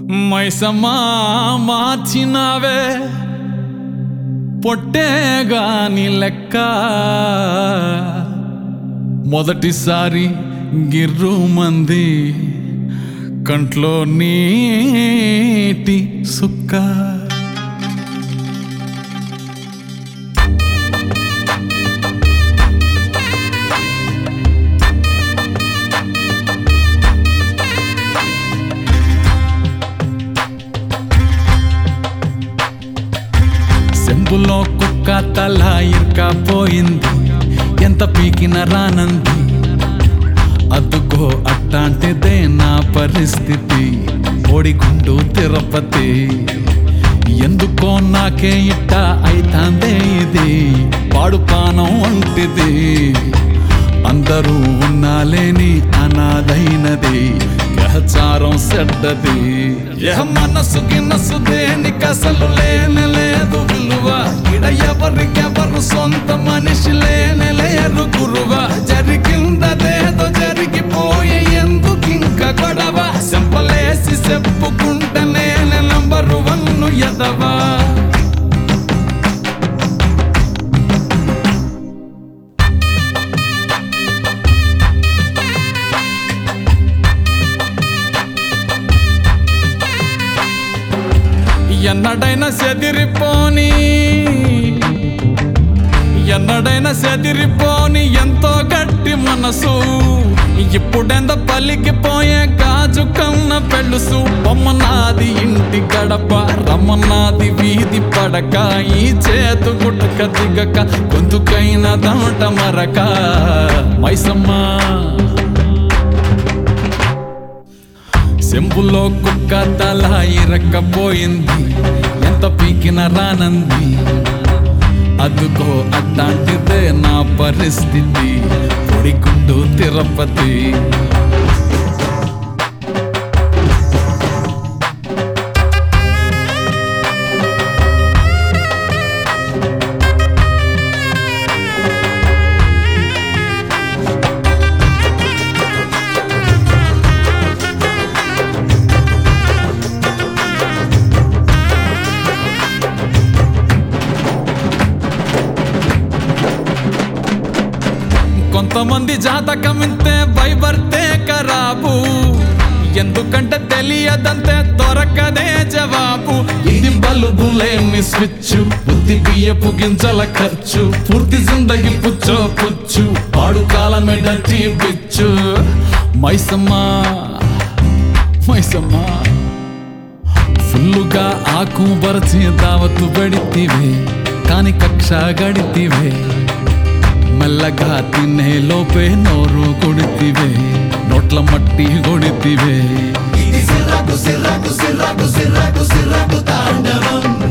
మైసమ్మా మార్చినావే పొట్టేగాని లెక్క మొదటిసారి గిర్రు మంది కంట్లో నీటి సుక్క సెంబులో కుక్క తల ఇరకపోయింది ఎంత పీకిన రానంది అదుగో అట్టాంటిదే నా పరిస్థితి ఓడిగుండు తిరుపతి ఎందుకో నాకే ఇట్ట అయితాందే ఇది పాడు పానం వంటిది అందరూ ఉన్నాలేని అనాథైనది గ్రహచారం సెడ్డది ఏ మనసు గిన్నసు దేనికి అసలు లేనే లేదు విలువ ఇడ ఎవరికెవరు సొంత మనిషి లేనే లేరు గురువ జరిగిందదేదో జరిగిపోయే ఎందుకింక గొడవ సెంపలేసి చెప్పుకుంటే నేనే నంబరు వన్ను ఎదవా ఎన్నడైనా చెదిరిపోని ఎన్నడైనా చెదిరిపోని ఎంతో గట్టి మనసు ఇప్పుడెంత పలికిపోయే గాజు కన్న పెళ్ళుసు బొమ్మ నాది ఇంటి గడప రమ్మనాది వీధి పడక ఈ చేతు గుటక దిగక గొంతుకైన దాట మరక మైసమ్మా సెంపులో కుక్క తల ఇరక్కపోయింది ఎంత పీకిన రానంది అదుగో అట్లాంటిదే నా పరిస్థితి పొడిగుండు తిరుపతి కొంతమంది జాతకం ఇంతే భయపడితే ఖరాబు ఎందుకంటే తెలియదంతే దొరకదే జవాబు ఇది బలుబులేమి స్విచ్ బుద్ధి బియ్యపు గింజల ఖర్చు పూర్తి జిందగి పుచ్చో పుచ్చు పాడు కాలమే డర్టీ పిచ్చు మైసమ్మా మైసమ్మా ఫుల్లుగా ఆకు బరచి దావత్తు పెడితివే కాని కక్ష గడితివే మెల్లగా తినే లోపే నోరు కొడితివే నోట్ల మట్టి కొడితివే ఇది సిర్రకు సిర్రకు సిర్రకు సిర్రకు సిర్రకు తాండవం